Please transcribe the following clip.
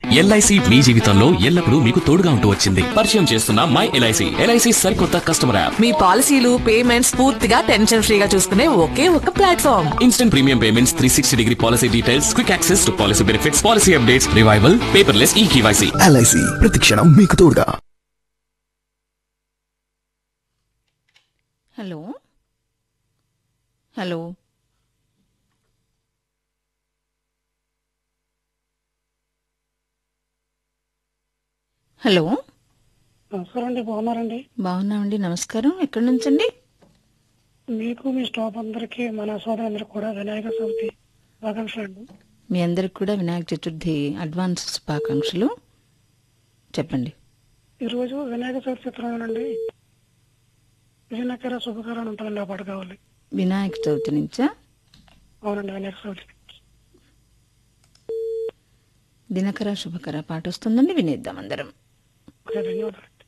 LIC మీ జీవితంలో ఎల్లప్పుడూ మీకు తోడుగా ఉంటూ వచ్చింది పరిచయం చేస్తున్న మై ఎల్ఐసి ఎల్ఐసి సరికొత్త కస్టమర్ యాప్ మీ పాలసీలు పేమెంట్స్ పూర్తిగా టెన్షన్ ఫ్రీగా చూసుకునే ఒకే ఒక platform instant premium payments three sixty degree policy details quick access to policy benefits policy updates revival paperless e KYC LIC ప్రతిక్షణం మీకు తోడుగా హలో హలో హలో నమస్కారం అండి బాగున్నారండి బాగున్నామండి నమస్కారం ఎక్కడి నుంచండి మీకు మీ స్టాఫ్ అందరికి మన సోదరులందరికీ కూడా వినాయక చవితి శుభాకాంక్షలు అండి మీ అందరికి కూడా వినాయక చతుర్థి అడ్వాన్స్ శుభాకాంక్షలు చెప్పండి ఈరోజు వినాయక చవితి చిత్రంలోనండి విజయనగర శుభకరం ఉంటుందండి ఆ పాట కావాలి వినాయక చవితి నుంచా అవునండి వినాయక చవితి దినకర శుభకర పాట వస్తుందండి వినేద్దాం అందరం ఓకే ధన్యవాదాలు